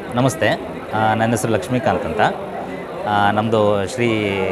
ನಮಸ್ತೆ ಆ, ನನ್ನ ಹೆಸರು ಲಕ್ಷ್ಮೀಕಾಂತ್ ಅಂತ ನಮ್ಮದು ಶ್ರೀ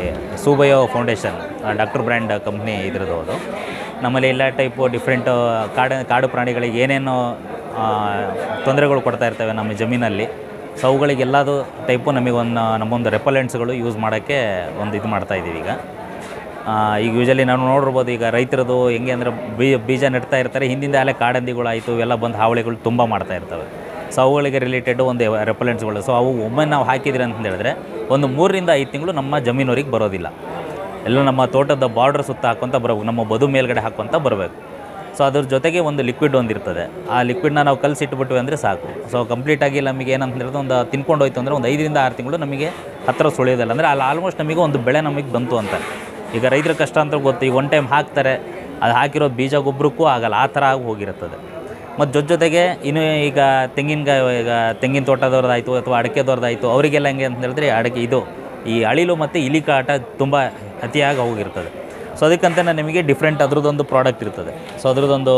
ಸೂಬಯೋ ಫೌಂಡೇಶನ್ ಡಾಕ್ಟರ್ ಬ್ರ್ಯಾಂಡ್ ಕಂಪ್ನಿ ಇದ್ರದ್ದು ಅದು ನಮ್ಮಲ್ಲಿ ಎಲ್ಲ ಟೈಪು ಡಿಫ್ರೆಂಟ್ ಕಾಡು ಕಾಡು ಪ್ರಾಣಿಗಳಿಗೆ ಏನೇನು ಆ, ತೊಂದರೆಗಳು ಕೊಡ್ತಾ ಇರ್ತವೆ ನಮ್ಮ ಜಮೀನಲ್ಲಿ ಸೊ ಅವುಗಳಿಗೆಲ್ಲದು ಟೈಪು ನಮಗೆ ಒಂದು ನಮ್ಮೊಂದು ರೆಪಲೆಂಟ್ಸ್ಗಳು ಯೂಸ್ ಮಾಡೋಕ್ಕೆ ಒಂದು ಇದು ಮಾಡ್ತಾ ಇದ್ದೀವಿ ಈಗ ಆ, ಈಗ ಯೂಶಲಿ ನಾವು ನೋಡಿರ್ಬೋದು ಈಗ ರೈತರದು ಹೆಂಗೆ ಅಂದರೆ ಬೀಜ ಬೀಜ ನೆಡ್ತಾ ಇರ್ತಾರೆ ಹಿಂದಿಂದ ಅಲ್ಲೇ ಕಾಡಂದಿಗಳಾಯಿತು ಇವೆಲ್ಲ ಬಂದು ಹಾವಳಿಗಳು ತುಂಬ ಮಾಡ್ತಾ ಇರ್ತವೆ ಸೊ ಅವುಗಳಿಗೆ ರಿಲೇಟೆಡ್ ಒಂದು ರೆಪಲೆಂಟ್ಸ್ಗಳು ಸೊ ಅವು ಒಮ್ಮೆ ನಾವು ಹಾಕಿದ್ರೆ ಅಂತ ಹೇಳಿದ್ರೆ ಒಂದು ಮೂರರಿಂದ ಐದು ತಿಂಗಳು ನಮ್ಮ ಜಮೀನವರಿಗೆ ಬರೋದಿಲ್ಲ ಎಲ್ಲ ನಮ್ಮ ತೋಟದ ಬಾರ್ಡರ್ ಸುತ್ತ ಹಾಕ್ಕೊಂತ ಬರಬೇಕು ನಮ್ಮ ಬದು ಮೇಲ್ಗಡೆ ಹಾಕ್ಕೊಂತ ಬರಬೇಕು ಸೊ ಅದ್ರ ಜೊತೆಗೆ ಒಂದು ಲಿಕ್ವಿಡ್ ಒಂದು ಇರ್ತದೆ ಆ ಲಿಕ್ವಿಡ್ನ ನಾವು ಕಲಸಿಟ್ಬಿಟ್ವಿ ಅಂದರೆ ಸಾಕು ಸೊ ಕಂಪ್ಲೀಟಾಗಿ ನಮಗೆ ಏನಂತ ಹೇಳಿದ್ರೆ ಒಂದು ತಿನ್ಕೊಂಡು ಹೋಯ್ತು ಅಂದರೆ ಒಂದು ಐದರಿಂದ ಆರು ತಿಂಗಳು ನಮಗೆ ಹತ್ತಿರ ಸುಳಿಯೋದಿಲ್ಲ ಅಂದರೆ ಅಲ್ಲಿ ಆಲ್ಮೋಸ್ಟ್ ನಮಗೆ ಒಂದು ಬೆಳೆ ನಮಗೆ ಬಂತು ಅಂತ ಈಗ ರೈತರ ಕಷ್ಟ ಅಂತ ಗೊತ್ತು ಈಗ ಒನ್ ಟೈಮ್ ಹಾಕ್ತಾರೆ ಅದು ಹಾಕಿರೋ ಬೀಜ ಗೊಬ್ಬರಕ್ಕೂ ಆಗಲ್ಲ ಆ ಥರ ಆಗಿ ಹೋಗಿರುತ್ತದೆ ಮತ್ತು ಜೊತೆ ಜೊತೆಗೆ ಇನ್ನು ಈಗ ತೆಂಗಿನಕಾಯಿ ಈಗ ತೆಂಗಿನ ತೋಟದವ್ರದ್ದಾಯಿತು ಅಥವಾ ಅಡಿಕೆದವ್ರದ್ದಾಯಿತು ಅವರಿಗೆಲ್ಲ ಹೆಂಗೆ ಅಂತ ಹೇಳಿದ್ರೆ ಅಡಿಕೆ ಇದು ಈ ಅಳಿಲು ಮತ್ತು ಇಲಿ ಕಾಟ ತುಂಬ ಅತಿಯಾಗಿ ಹೋಗಿರ್ತದೆ ಸೊ ಅದಕ್ಕಂತ ನಿಮಗೆ ಡಿಫ್ರೆಂಟ್ ಅದ್ರದ್ದೊಂದು ಪ್ರಾಡಕ್ಟ್ ಇರ್ತದೆ ಸೊ ಅದ್ರದ್ದೊಂದು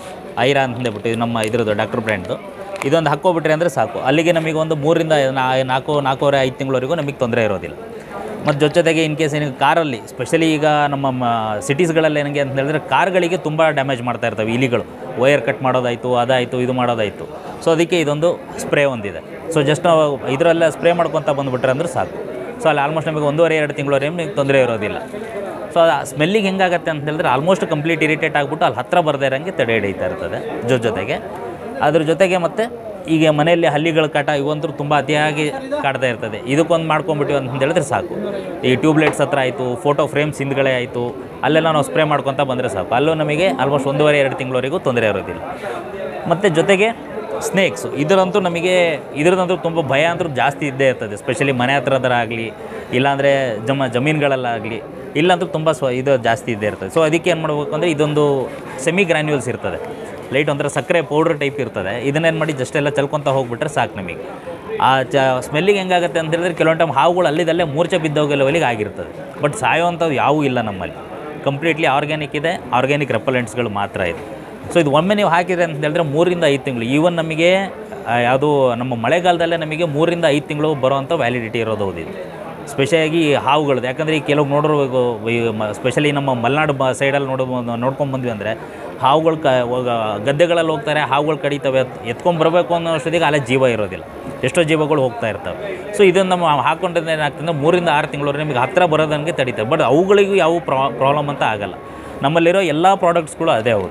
ಐರಾ ಅಂತ ಹೇಳ್ಬಿಟ್ಟು ಇದು ನಮ್ಮ ಇದ್ರದ್ದು ಡಾಕ್ಟರ್ ಬ್ರ್ಯಾಂಡ್ದು ಇದೊಂದು ಹಾಕ್ಕೊಬಿಟ್ರೆ ಅಂದರೆ ಸಾಕು ಅಲ್ಲಿಗೆ ನಮಗೆ ಒಂದು ಮೂರಿಂದ ನಾ- ನಾಲ್ಕು ನಾಲ್ಕೂವರೆ ಐದು ತಿಂಗಳವರೆಗೂ ನಮಗೆ ತೊಂದರೆ ಇರೋದಿಲ್ಲ ಮತ್ತು ಜೊತೆ ಜೊತೆಗೆ ಇನ್ ಕೇಸ್ ನಿಮಗೆ ಕಾರಲ್ಲಿ ಸ್ಪೆಷಲಿ ಈಗ ನಮ್ಮ ಸಿಟೀಸ್ಗಳಲ್ಲಿ ಏನಂಗೆ ಅಂತ ಹೇಳಿದ್ರೆ ಕಾರ್ಗಳಿಗೆ ತುಂಬ ಡ್ಯಾಮೇಜ್ ಮಾಡ್ತಾ ಇರ್ತವೆ ಇಲಿಗಳು ವೈರ್ ಕಟ್ ಮಾಡೋದಾಯಿತು ಅದಾಯಿತು ಇದು ಮಾಡೋದಾಯಿತು ಸೊ ಅದಕ್ಕೆ ಇದೊಂದು ಸ್ಪ್ರೇ ಒಂದಿದೆ ಸೊ ಜಸ್ಟ್ ನಾವು ಇದರಲ್ಲೇ ಸ್ಪ್ರೇ ಮಾಡ್ಕೊತ ಬಂದುಬಿಟ್ರೆ ಅಂದ್ರೆ ಸಾಕು ಸೊ ಅಲ್ಲಿ ಆಲ್ಮೋಸ್ಟ್ ನಮಗೆ ಒಂದೂವರೆ ಎರಡು ತಿಂಗಳವರೆಗೆ ನಿಮಗೆ ತೊಂದರೆ ಇರೋದಿಲ್ಲ ಸೊ ಅದು ಸ್ಮೆಲ್ಲಿಗೆ ಹೆಂಗಾಗತ್ತೆ ಅಂತ ಹೇಳಿದ್ರೆ ಆಲ್ಮೋಸ್ಟ್ ಕಂಪ್ಲೀಟ್ ಇರಿಟೇಟ್ ಆಗಿಬಿಟ್ಟು ಅಲ್ಲಿ ಹತ್ತಿರ ಬರದೇ ಇರೋಂಗೆ ತಡೆ ಹಿಡಿತಾ ಇರ್ತದೆ ಜೊತೆ ಜೊತೆಗೆ ಅದ್ರ ಜೊತೆಗೆ ಮತ್ತು ಈಗ ಮನೆಯಲ್ಲಿ ಹಲ್ಲಿಗಳ ಕಾಟ ಇವಂತೂ ತುಂಬ ಅತಿಯಾಗಿ ಕಾಡ್ತಾ ಇರ್ತದೆ ಇದಕ್ಕೊಂದು ಮಾಡ್ಕೊಂಬಿಟ್ಟಿವಿ ಅಂತ ಹೇಳಿದ್ರೆ ಸಾಕು ಈ ಟ್ಯೂಬ್ಲೈಟ್ಸ್ ಹತ್ರ ಆಯಿತು ಫೋಟೋ ಫ್ರೇಮ್ಸ್ ಹಿಂದ್ಗಡೆ ಆಯಿತು ಅಲ್ಲೆಲ್ಲ ನಾವು ಸ್ಪ್ರೇ ಮಾಡ್ಕೊತ ಬಂದರೆ ಸಾಕು ಅಲ್ಲೂ ನಮಗೆ ಆಲ್ಮೋಸ್ಟ್ ಒಂದೂವರೆ ಎರಡು ತಿಂಗಳವರೆಗೂ ತೊಂದರೆ ಇರೋದಿಲ್ಲ ಮತ್ತು ಜೊತೆಗೆ ಸ್ನೇಕ್ಸು ಇದರಂತೂ ನಮಗೆ ಇದರದಂತೂ ತುಂಬ ಭಯ ಅಂತೂ ಜಾಸ್ತಿ ಇದ್ದೇ ಇರ್ತದೆ ಸ್ಪೆಷಲಿ ಮನೆ ಹತ್ರದರಾಗಲಿ ಇಲ್ಲಾಂದರೆ ಜಮ ಜಮೀನುಗಳಲ್ಲಾಗಲಿ ಇಲ್ಲಂತೂ ತುಂಬ ಸ್ವ ಇದು ಜಾಸ್ತಿ ಇದ್ದೇ ಇರ್ತದೆ ಸೊ ಅದಕ್ಕೆ ಏನು ಮಾಡಬೇಕು ಅಂದರೆ ಇದೊಂದು ಸೆಮಿ ಗ್ರ್ಯಾನ್ಯೂಲ್ಸ್ ಇರ್ತದೆ ಲೈಟ್ ಒಂಥರ ಸಕ್ಕರೆ ಪೌಡ್ರ್ ಟೈಪ್ ಇರ್ತದೆ ಇದನ್ನೇನು ಮಾಡಿ ಜಸ್ಟ್ ಎಲ್ಲ ಚಲ್ಕೊತ ಹೋಗ್ಬಿಟ್ರೆ ಸಾಕು ನಮಗೆ ಆ ಚ ಸ್ಮೆಲ್ಲಿಗೆ ಹೆಂಗಾಗುತ್ತೆ ಅಂತ ಹೇಳಿದ್ರೆ ಕೆಲವೊಂದು ಟೈಮ್ ಹಾವುಗಳು ಅಲ್ಲಿದಲ್ಲೇ ಮೂರ್ಛೆ ಬಿದ್ದೋಗೋ ಲೆವೆಲಿಗೆ ಆಗಿರ್ತದೆ ಬಟ್ ಸಾಯೋವಂಥದ್ದು ಯಾವೂ ಇಲ್ಲ ನಮ್ಮಲ್ಲಿ ಕಂಪ್ಲೀಟ್ಲಿ ಆರ್ಗ್ಯಾನಿಕ್ ಇದೆ ಆರ್ಗ್ಯಾನಿಕ್ ರೆಪಲೆಂಟ್ಸ್ಗಳು ಮಾತ್ರ ಇದೆ ಸೊ ಇದು ಒಮ್ಮೆ ನೀವು ಹಾಕಿದ್ರೆ ಅಂತ ಹೇಳಿದ್ರೆ ಮೂರಿಂದ ಐದು ತಿಂಗಳು ಈವನ್ ನಮಗೆ ಯಾವುದು ನಮ್ಮ ಮಳೆಗಾಲದಲ್ಲೇ ನಮಗೆ ಮೂರಿಂದ ಐದು ತಿಂಗಳು ಬರೋವಂಥ ವ್ಯಾಲಿಡಿಟಿ ಇರೋದು ಹೌದಿದೆ ಸ್ಪೆಷಲಾಗಿ ಹಾವುಗಳದ್ದು ಯಾಕಂದರೆ ಈ ಕೆಲವು ನೋಡಿರ್ಬೇಕು ಸ್ಪೆಷಲಿ ನಮ್ಮ ಮಲೆನಾಡು ಬ ಸೈಡಲ್ಲಿ ನೋಡೋ ನೋಡ್ಕೊಂಡು ಬಂದ್ವಿ ಅಂದರೆ ಹಾವುಗಳು ಕ ಹೋಗ ಗದ್ದೆಗಳಲ್ಲಿ ಹೋಗ್ತಾರೆ ಹಾವುಗಳು ಕಡಿತವೆ ಎತ್ಕೊಂಡು ಬರಬೇಕು ಅನ್ನೋ ಅಷ್ಟೊತ್ತಿಗೆ ಅಲ್ಲೇ ಜೀವ ಇರೋದಿಲ್ಲ ಎಷ್ಟೋ ಜೀವಗಳು ಹೋಗ್ತಾ ಇರ್ತವೆ ಸೊ ಇದನ್ನು ನಮ್ಮ ಹಾಕ್ಕೊಂಡ್ರೆ ಏನಾಗ್ತದೆ ಮೂರಿಂದ ಆರು ತಿಂಗಳವರೆಗೆ ನಿಮಗೆ ಹತ್ತಿರ ಬರೋದಂಗೆ ತಡೀತವೆ ಬಟ್ ಅವುಗಳಿಗೂ ಯಾವ ಪ್ರಾಬ್ಲಮ್ ಅಂತ ಆಗಲ್ಲ ನಮ್ಮಲ್ಲಿರೋ ಎಲ್ಲ ಪ್ರಾಡಕ್ಟ್ಸ್ಗಳು ಅದೇ ಹೌದು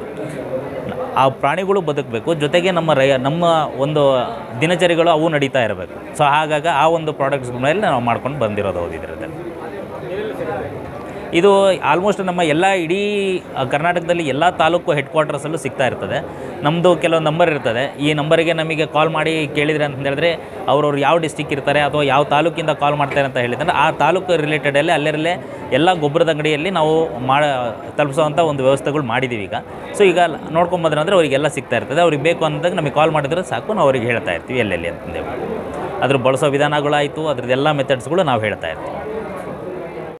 ಆ ಪ್ರಾಣಿಗಳು ಬದುಕಬೇಕು ಜೊತೆಗೆ ನಮ್ಮ ರೈ ನಮ್ಮ ಒಂದು ದಿನಚರಿಗಳು ಅವು ನಡೀತಾ ಇರಬೇಕು ಸೊ ಹಾಗಾಗಿ ಆ ಒಂದು ಪ್ರಾಡಕ್ಟ್ಸ್ ಮೇಲೆ ನಾವು ಮಾಡ್ಕೊಂಡು ಬಂದಿರೋದು ಹೌದು ಇದರಲ್ಲಿ ಇದು ಆಲ್ಮೋಸ್ಟ್ ನಮ್ಮ ಎಲ್ಲ ಇಡೀ ಆ, ಕರ್ನಾಟಕದಲ್ಲಿ ಎಲ್ಲ ತಾಲೂಕು ಹೆಡ್ ಕ್ವಾರ್ಟರ್ಸಲ್ಲೂ ಸಿಗ್ತಾ ಇರ್ತದೆ ನಮ್ಮದು ಕೆಲವು ನಂಬರ್ ಇರ್ತದೆ ಈ ನಂಬರಿಗೆ ನಮಗೆ ಕಾಲ್ ಮಾಡಿ ಕೇಳಿದ್ರೆ ಅಂತ ಹೇಳಿದ್ರೆ ಅವ್ರವ್ರು ಯಾವ ಡಿಸ್ಟಿಕ್ ಇರ್ತಾರೆ ಅಥವಾ ಯಾವ ತಾಲೂಕಿಂದ ಕಾಲ್ ಮಾಡ್ತಾರೆ ಅಂತ ಹೇಳಿದ್ರೆ ಆ ತಾಲೂಕು ರಿಲೇಟೆಡಲ್ಲೇ ಅಲ್ಲರಲ್ಲೇ ಎಲ್ಲ ಗೊಬ್ಬರದ ಅಂಗಡಿಯಲ್ಲಿ ನಾವು ಮಾಡ ತಲುಪಿಸೋವಂಥ ಒಂದು ವ್ಯವಸ್ಥೆಗಳು ಮಾಡಿದ್ದೀವಿ ಈಗ ಸೊ ಈಗ ನೋಡ್ಕೊಂಬಂದ್ರೆ ಅಂದರೆ ಅವರಿಗೆಲ್ಲ ಸಿಗ್ತಾ ಇರ್ತದೆ ಅವ್ರಿಗೆ ಬೇಕು ಅಂದಾಗ ನಮಗೆ ಕಾಲ್ ಮಾಡಿದ್ರೆ ಸಾಕು ನಾವು ಅವ್ರಿಗೆ ಹೇಳ್ತಾ ಇರ್ತೀವಿ ಎಲ್ಲೆಲ್ಲಿ ಅಂತಂದೇಳಿ ಅದ್ರ ಬಳಸೋ ವಿಧಾನಗಳಾಯಿತು ಅದ್ರದ್ದೆಲ್ಲ ಮೆಥಡ್ಸ್ಗಳು ನಾವು ಹೇಳ್ತಾ ಇರ್ತೀವಿ